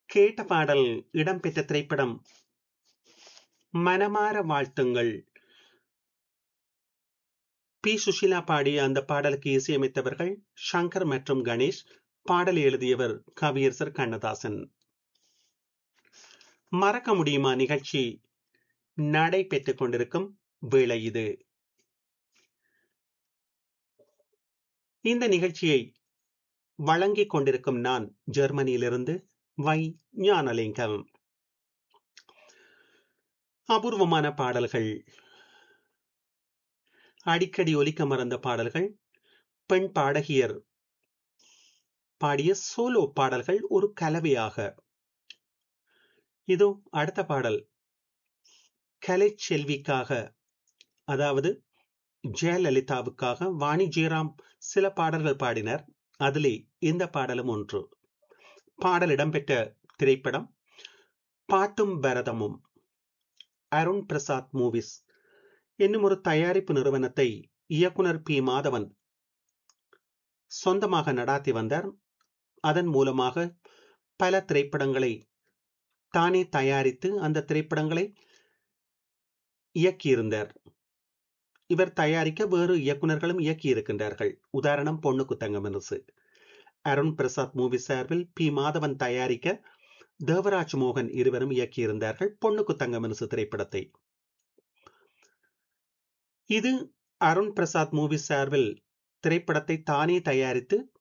கேட்ட பாடல் இடம்பெற்ற திரைப்படம் மனமார வாழ்த்துங்கள் பி சுஷிலா பாடிய அந்த பாடலுக்கு இசையமைத்தவர்கள் சங்கர் மற்றும் கணேஷ் பாடல் எழுதியவர் கவியரசர் கண்ணதாசன் மறக்க முடியுமா நிகழ்ச்சி நடைபெற்றுக் கொண்டிருக்கும் வேளை இது இந்த நிகழ்ச்சியை வழங்கிக் கொண்டிருக்கும் நான் ஜெர்மனியிலிருந்து வை ஞானலிங்கம் அபூர்வமான பாடல்கள் அடிக்கடி ஒலிக்க மறந்த பாடல்கள் பெண் பாடகியர் பாடிய சோலோ பாடல்கள் ஒரு கலவையாக இதோ அடுத்த பாடல் கலை செல்விக்காக அதாவது ஜெயலலிதாவுக்காக வாணி ஜெயராம் சில பாடல்கள் பாடினர் அதிலே இந்த பாடலும் ஒன்று பாடல் இடம்பெற்ற திரைப்படம் பாட்டும் பரதமும் அருண் பிரசாத் மூவிஸ் என்னும் ஒரு தயாரிப்பு நிறுவனத்தை இயக்குனர் பி மாதவன் சொந்தமாக நடாத்தி வந்தார் அதன் மூலமாக பல திரைப்படங்களை தானே தயாரித்து அந்த திரைப்படங்களை இயக்கியிருந்தார் இவர் தயாரிக்க வேறு இயக்குநர்களும் இயக்கி இருக்கின்றார்கள் உதாரணம் பொண்ணுக்கு தங்கமனசு அருண் பிரசாத் மூவி சார்பில் பி மாதவன் தயாரிக்க தேவராஜ் மோகன் இருவரும் இயக்கியிருந்தார்கள் பொண்ணுக்கு தங்கமனசு திரைப்படத்தை இது அருண் பிரசாத் மூவி சார்பில் திரைப்படத்தை தானே தயாரித்து